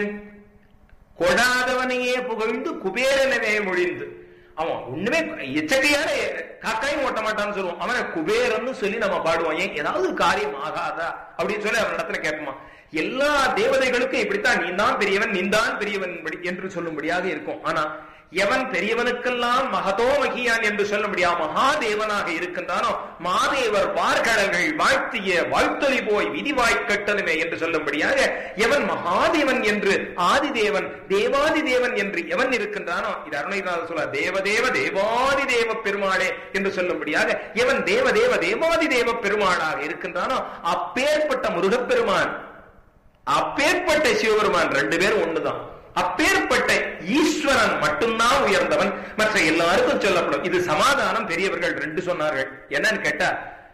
கொடாதவனையே புகழ்ந்து குபேரனவே மொழிந்து அவன் ஒண்ணுமே எச்சகையான காக்காயும் ஓட்ட மாட்டான்னு சொல்லுவோம் அவனை குபேரன்னு சொல்லி நம்ம பாடுவோம் ஏன் ஏதாவது காரியம் ஆகாதா அப்படின்னு சொல்லி அவன் இடத்துல கேட்போமா எல்லா தேவதைகளுக்கும் இப்படித்தான் நீ தான் பெரியவன் நீ தான் பெரியவன் என்று சொல்லும்படியாக இருக்கும் ஆனா எவன் பெரியவனுக்கெல்லாம் மகதோ மகியான் என்று சொல்ல முடியாது மகாதேவனாக இருக்கின்றானோ மாதேவர் வார்கடல்கள் வாழ்த்திய வாழ்த்தொலி போய் விதிவாய் கட்டணுமே என்று சொல்லும்படியாக எவன் மகாதேவன் என்று ஆதிதேவன் தேவாதி தேவன் என்று எவன் இருக்கின்றானோ இது அருணைநாத சொல்ல தேவதேவ தேவாதி தேவ பெருமாளே என்று சொல்லும்படியாக எவன் தேவதேவ தேவாதி தேவ பெருமாளாக இருக்கின்றானோ அப்பேற்பட்ட முருகப்பெருமான் அப்பேற்பட்ட சிவபெருமான் ரெண்டு பேரும் ஒண்ணுதான் அப்பேற்பட்ட ஈஸ்வரன் மட்டும்தான் உயர்ந்தவன் மற்ற எல்லாருக்கும் சொல்லப்படும் இது சமாதானம் பெரியவர்கள் ரெண்டு சொன்னார்கள் என்னன்னு கேட்டா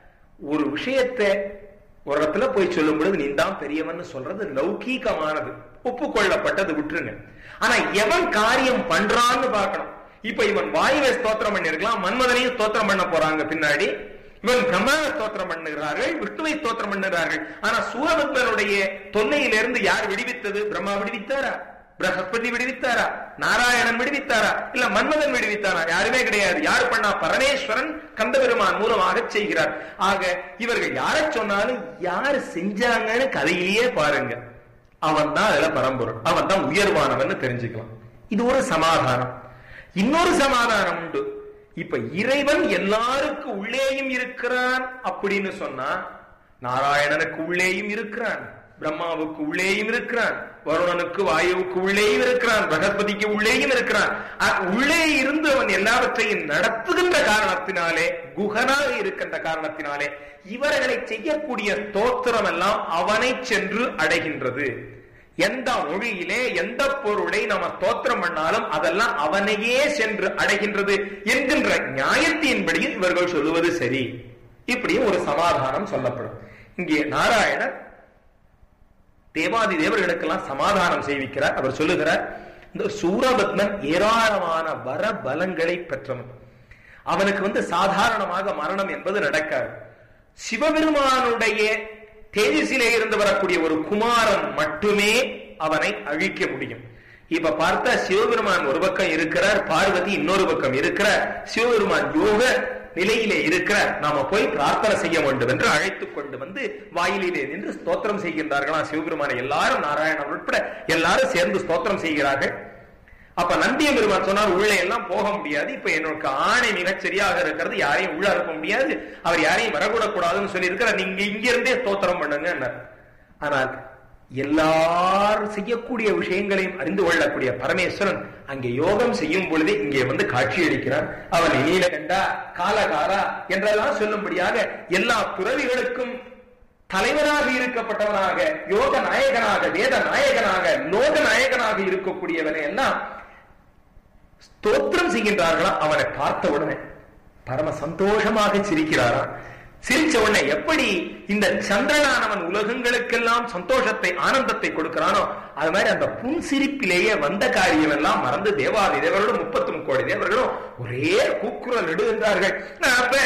ஒரு விஷயத்தை ஒரு இடத்துல போய் சொல்லும் பொழுது நீ தான் பெரியவன் சொல்றது லௌகீகமானது ஒப்புக்கொள்ளப்பட்டது விட்டுருங்க ஆனா எவன் காரியம் பண்றான்னு பார்க்கணும் இப்ப இவன் வாயுவை ஸ்தோத்திரம் பண்ணிருக்கலாம் மன்மதனையும் ஸ்தோத்திரம் பண்ண போறாங்க பின்னாடி இவன் பிரம்மாவை ஸ்தோத்திரம் பண்ணுகிறார்கள் விஷ்ணுவை ஸ்தோத்திரம் பண்ணுகிறார்கள் ஆனா சூரபத்மனுடைய தொல்லையிலிருந்து யார் விடுவித்தது பிரம்மா விடுவித்தாரா பிரகஸ்பதி விடுவித்தாரா நாராயணன் விடுவித்தாரா இல்ல மன்மதன் விடுவித்தாரா யாருமே கிடையாது யார் பண்ணா பரமேஸ்வரன் கந்தபெருமான் மூலமாக செய்கிறார் ஆக இவர்கள் யாரை சொன்னாலும் யாரு செஞ்சாங்கன்னு கதையிலேயே பாருங்க அவன் தான் அதுல பரம்பொருள் அவன் தான் உயர்வானவன் தெரிஞ்சுக்கலாம் இது ஒரு சமாதானம் இன்னொரு சமாதானம் உண்டு இப்ப இறைவன் எல்லாருக்கும் உள்ளேயும் இருக்கிறான் அப்படின்னு சொன்னா நாராயணனுக்கு உள்ளேயும் இருக்கிறான் பிரம்மாவுக்கு உள்ளேயும் இருக்கிறான் வருணனுக்கு வாயுவுக்கு உள்ளேயும் இருக்கிறான் பிரகஸ்பதிக்கு உள்ளேயும் இருக்கிறான் உள்ளே இருந்து அவன் எல்லாவற்றையும் நடத்துகின்ற காரணத்தினாலே குகனாக இருக்கின்ற காரணத்தினாலே இவர்களை செய்யக்கூடிய தோத்திரம் எல்லாம் அவனை சென்று அடைகின்றது எந்த மொழியிலே எந்த பொருளை நம்ம தோத்திரம் பண்ணாலும் அதெல்லாம் அவனையே சென்று அடைகின்றது என்கின்ற நியாயத்தின்படியும் இவர்கள் சொல்லுவது சரி இப்படியும் ஒரு சமாதானம் சொல்லப்படும் இங்கே நாராயணர் தேவாதி தேவர்களுக்கெல்லாம் சமாதானம் செய்விக்கிறார் அவர் சொல்லுகிறார் இந்த சூரபத்மன் ஏராளமான வர பலங்களை பெற்றவன் அவனுக்கு வந்து சாதாரணமாக மரணம் என்பது நடக்காது சிவபெருமானுடைய தேஜஸிலே இருந்து வரக்கூடிய ஒரு குமாரன் மட்டுமே அவனை அழிக்க முடியும் இப்ப பார்த்தா சிவபெருமான் ஒரு பக்கம் இருக்கிறார் பார்வதி இன்னொரு பக்கம் இருக்கிறார் சிவபெருமான் யோக நிலையிலே இருக்கிற நாம போய் பிரார்த்தனை செய்ய வேண்டும் என்று அழைத்துக் கொண்டு வந்து வாயிலிலே நின்று ஸ்தோத்திரம் செய்கின்றார்களாம் சிவபெருமான எல்லாரும் நாராயணன் உட்பட எல்லாரும் சேர்ந்து ஸ்தோத்திரம் செய்கிறார்கள் அப்ப நந்திய பெருமான் சொன்னார் உள்ளே எல்லாம் போக முடியாது இப்ப என்னோட ஆணை மிகச் சரியாக இருக்கிறது யாரையும் உள்ள அனுப்ப முடியாது அவர் யாரையும் வரக்கூடக்கூடாதுன்னு சொல்லி இருக்கிறார் நீங்க இங்க இருந்தே ஸ்தோத்திரம் பண்ணுங்க ஆனால் எல்லாரும் செய்யக்கூடிய விஷயங்களையும் அறிந்து கொள்ளக்கூடிய பரமேஸ்வரன் அங்கே யோகம் செய்யும் பொழுதே இங்கே வந்து காட்சி அளிக்கிறான் அவன் நீல கண்டா காலகாரா என்றெல்லாம் சொல்லும்படியாக எல்லா துறவிகளுக்கும் தலைவராக இருக்கப்பட்டவனாக யோக நாயகனாக வேத நாயகனாக லோக நாயகனாக இருக்கக்கூடியவனை எல்லாம் ஸ்தோத்திரம் செய்கின்றார்களாம் அவனை பார்த்த உடனே பரம சந்தோஷமாக சிரிக்கிறாராம் சிரிச்ச உடனே எப்படி இந்த சந்திரனானவன் உலகங்களுக்கெல்லாம் சந்தோஷத்தை ஆனந்தத்தை கொடுக்கிறானோ அது மாதிரி அந்த புன் சிரிப்பிலேயே வந்த காரியம் எல்லாம் மறந்து தேவாதி தேவர்களும் முப்பத்தி முக்கோடி தேவர்களும் ஒரே கூக்குரல் இடுகின்றார்கள் அப்ப